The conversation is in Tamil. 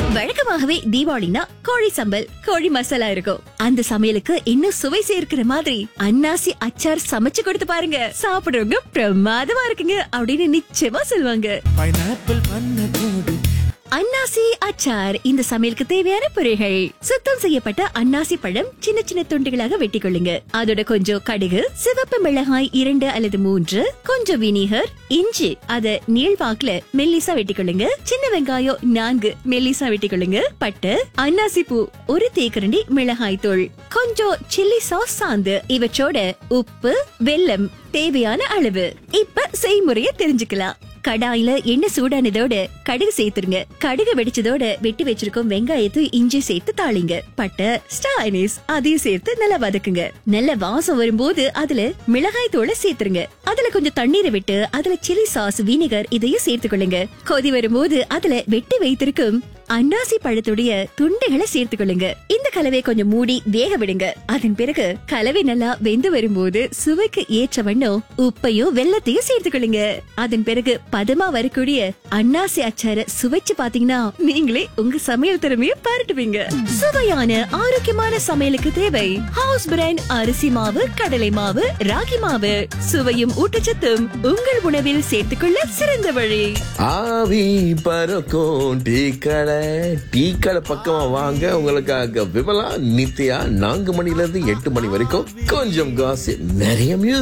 வழக்கமாகவே தீபாவளினா கோழி சம்பல் கோழி மசாலா இருக்கும் அந்த சமையலுக்கு இன்னும் சுவை சேர்க்கிற மாதிரி அன்னாசி அச்சார் சமைச்சு கொடுத்து பாருங்க சாப்பிடுறவங்க பிரமாதமா இருக்குங்க அப்படின்னு நிச்சயமா சொல்லுவாங்க பைனாப்பிள் பண்ண கூடு அன்னாசி அச்சார் இந்த சமையலுக்கு தேவையான பொருள்கள் சுத்தம் செய்யப்பட்ட அன்னாசி பழம் சின்ன சின்ன துண்டுகளாக வெட்டிக் கொள்ளுங்க அதோட கொஞ்சம் கடுகு சிவப்பு மிளகாய் இரண்டு அல்லது மூன்று கொஞ்சம் வினிகர் இஞ்சி அத நீள்வாக்குல மெல்லிசா வெட்டிக் கொள்ளுங்க சின்ன வெங்காயம் நான்கு மெல்லிசா வெட்டிக் கொள்ளுங்க பட்டு அன்னாசி பூ ஒரு தேக்கரண்டி மிளகாய் தூள் கொஞ்சம் சில்லி சாஸ் சாந்து இவற்றோட உப்பு வெல்லம் தேவையான அளவு இப்ப செய்முறைய தெரிஞ்சுக்கலாம் கடாயில எண்ணெய் சூடானதோட கடுகு சேர்த்துருங்க கடுகு வெடிச்சதோட வெட்டி வச்சிருக்கும் வெங்காயத்தை இஞ்சி சேர்த்து தாளிங்க பட்டை ஸ்டானிஸ் அதையும் சேர்த்து நல்லா வதக்குங்க நல்ல வாசம் வரும்போது அதுல மிளகாய் தூளை சேர்த்துருங்க அதுல கொஞ்சம் தண்ணீரை விட்டு அதுல சில்லி சாஸ் வினிகர் இதையும் சேர்த்துக்கொள்ளுங்க கொதி வரும்போது அதுல வெட்டி வைத்திருக்கும் அன்னாசி பழத்துடைய துண்டுகளை சேர்த்துக்கொள்ளுங்க இந்த கலவை கொஞ்சம் மூடி வேக விடுங்க அதன் பிறகு கலவை நல்லா வெந்து வரும்போது சுவைக்கு ஏற்ற வண்ணம் உப்பையும் வெள்ளத்தையும் சேர்த்துக்கொள்ளுங்க அதன் பிறகு பதமா வரக்கூடிய அன்னாசி அச்சார சுவைச்சு பாத்தீங்கன்னா நீங்களே உங்க சமையல் திறமைய பாராட்டுவீங்க சுவையான ஆரோக்கியமான சமையலுக்கு தேவை ஹவுஸ் பிராண்ட் அரிசி மாவு கடலை மாவு ராகி மாவு சுவையும் ஊட்டச்சத்தும் உங்கள் உணவில் சேர்த்துக்கொள்ள சிறந்த வழி ஆவி பறக்கும் டீ கடை டீ கடை பக்கமா வாங்க உங்களுக்காக விமலா நித்யா நான்கு மணில இருந்து எட்டு மணி வரைக்கும் கொஞ்சம் காசு நிறைய music.